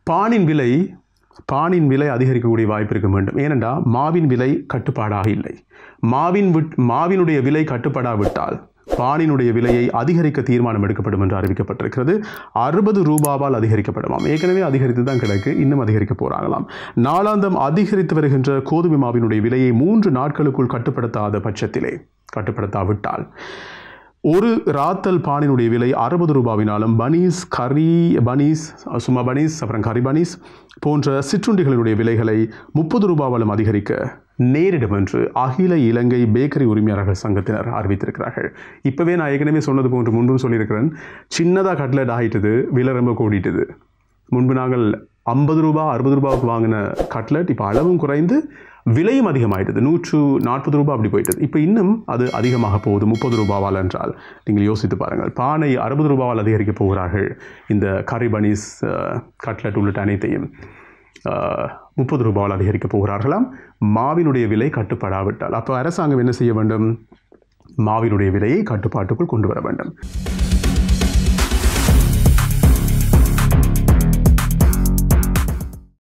பானின் விலை பானின் விலை அதிகரிக்கக்கூடிய வாய்ப்பு இருக்க வேண்டும் ஏனென்றால் மாவின் விலை கட்டுப்பாடாக இல்லை மாவின் விட் மாவினுடைய விலை கட்டுப்படாவிட்டால் பானினுடைய விலையை அதிகரிக்க தீர்மானம் எடுக்கப்படும் என்று அறிவிக்கப்பட்டிருக்கிறது அறுபது ரூபாவால் அதிகரிக்கப்படுமாம் ஏற்கனவே அதிகரித்து தான் கிடக்கு இன்னும் அதிகரிக்க போறாங்களாம் நாளாந்தம் அதிகரித்து வருகின்ற கோதுமை மாவினுடைய விலையை மூன்று நாட்களுக்குள் கட்டுப்படுத்தாத பட்சத்திலே கட்டுப்படுத்தாவிட்டால் ஒரு ராத்தல் பானினுடைய விலை அறுபது ரூபாவினாலும் பனீஸ் கரி பனீஸ் சும்மா பனீஸ் அப்புறம் கரி பனீஸ் போன்ற சிற்றுண்டிகளினுடைய விலைகளை முப்பது ரூபாவாலும் அதிகரிக்க நேரிடும் என்று அகில இலங்கை பேக்கரி உரிமையாளர்கள் சங்கத்தினர் அறிவித்திருக்கிறார்கள் இப்போவே நான் ஏற்கனவே சொன்னது போன்று முன்பும் சொல்லியிருக்கிறேன் சின்னதாக கட்லெட் ஆகிட்டது விலை ரொம்ப கூடிட்டுது முன்பு நாங்கள் ஐம்பது ரூபா அறுபது ரூபாவுக்கு வாங்கின கட்லெட் இப்போ அளவும் குறைந்து விலையும் அதிகமாயிட்டது நூற்று நாற்பது ரூபாய் அப்படி போயிட்டது இப்போ இன்னும் அது அதிகமாக போகுது முப்பது ரூபாவால் என்றால் நீங்கள் யோசித்து பாருங்கள் பானை அறுபது ரூபாவால் அதிகரிக்க போகிறார்கள் இந்த கரி பனீஸ் அஹ், கட்லெட் உள்ளிட்ட அனைத்தையும் முப்பது ரூபாவால் அதிகரிக்க போகிறார்களாம் மாவினுடைய விலை கட்டுப்படாவிட்டால் அப்போ அரசாங்கம் என்ன செய்ய வேண்டும் மாவினுடைய விலையை கட்டுப்பாட்டுக்குள் கொண்டு வர வேண்டும்